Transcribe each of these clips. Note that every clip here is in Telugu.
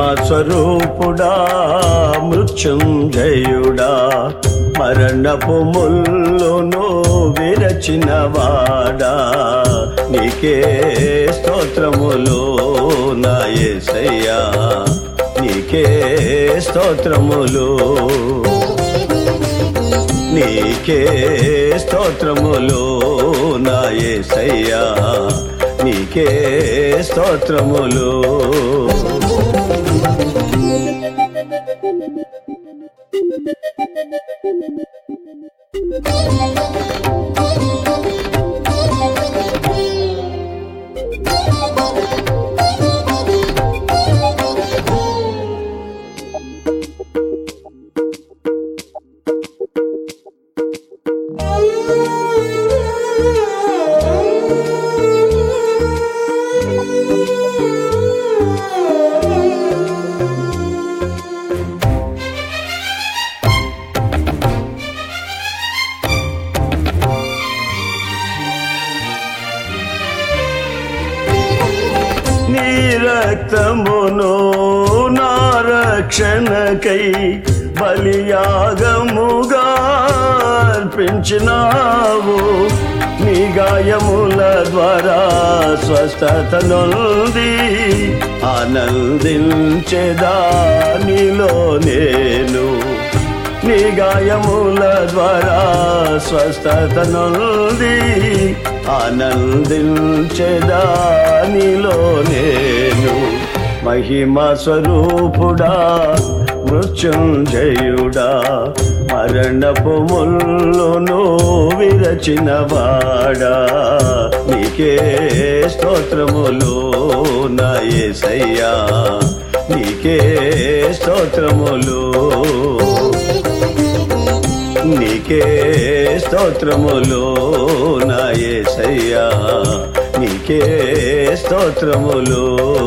స్వరూపుడా మృత్యుంజయుడా మరణపు ముల్లును విరచిన వాడా నీకే స్తోత్రములు నా యేసయ్యా నీకే స్తోత్రములు నీకే స్తోత్రములు నా యేసయ్యా నీకే స్తోత్రములు నీ రక్తమును నా రక్షణకై బలియాగముగా అర్పించినావు నీ గాయముల ద్వారా స్వస్థత నొంది ఆనందించేదా నీలో నేను నీ గాయముల ద్వారా స్వస్థత నొంది ఆనందించేదా నీలో నేను మహిమ స్వరూపుడా మృత్యుంజయుడా మరణపు ముల్లును విరచిన వాడా నీకే స్తోత్రములు నా యేసయ్యా నీకే స్తోత్రములు నీకే స్తోత్రములు నా యేసయ్యా నీకే స్తోత్రములు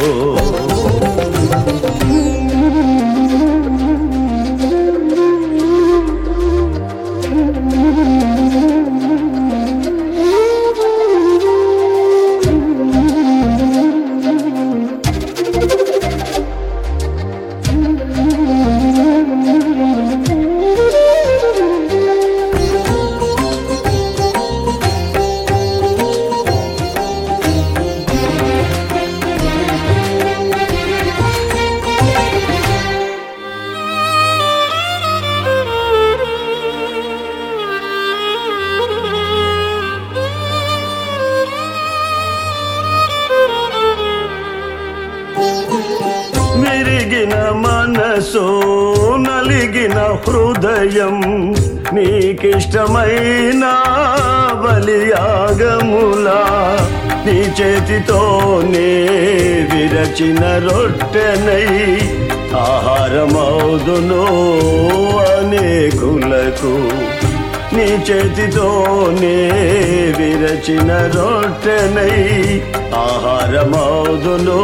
విరిగిన మనసు నలిగిన హృదయం నీకిష్టమైన బలియాగములా నీ చేతితోనే విరచిన రొట్టెనై ఆహారమౌదును అనేకులకు నీ చేతితోనే విరచిన రొట్టెనై ఆహారమౌదును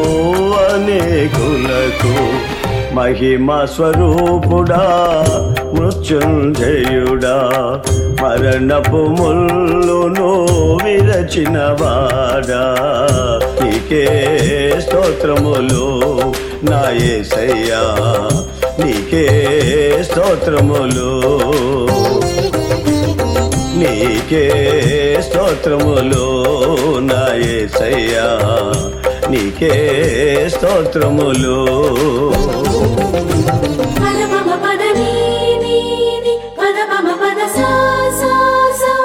అనేకులకు మహిమ స్వరూపుడా మృత్యుంజయుడా మరణపు ముల్లును విరచిన వాడా నీకే స్తోత్రములు నా యేసయ్యా నీకే స్తోత్రములు నీకే స్తోత్రములు నా యేసయ్యా నీకే స్తోత్రములు పద మమ పద నీ నీ నీ పద మమ పద సా సా సా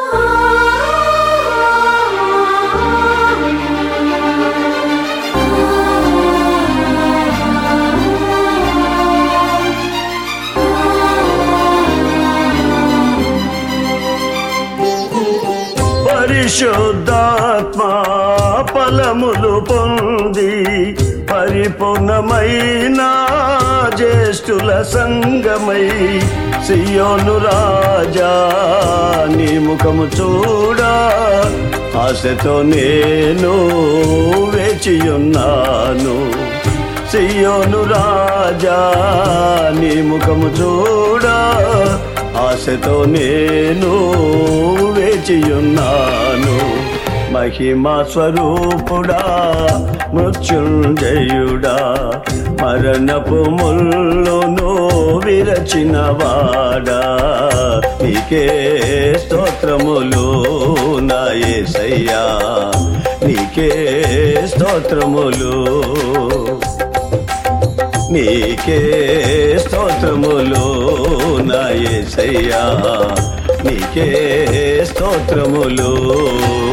పరిశుద్ధాత్మ ఫలములు పొంది పరిపూర్ణమైన జ్యేష్ఠుల సంగమై సియోను రాజా నీ ముఖము చూడా ఆశతో నేను వేచియున్నాను సియోను రాజా నీ ముఖము చూడా ఆశతో నేను వేచియున్నాను మహిమా స్వరూపుడా మృత్యుంజయుడా మరణపు ముల్లును విరచిన వాడా నీకే స్తోత్రములు నా యేసయ్యా నీకే స్తోత్రములు నీకే స్తోత్రములు నా యేసయ్యా నీకే స్తోత్రములు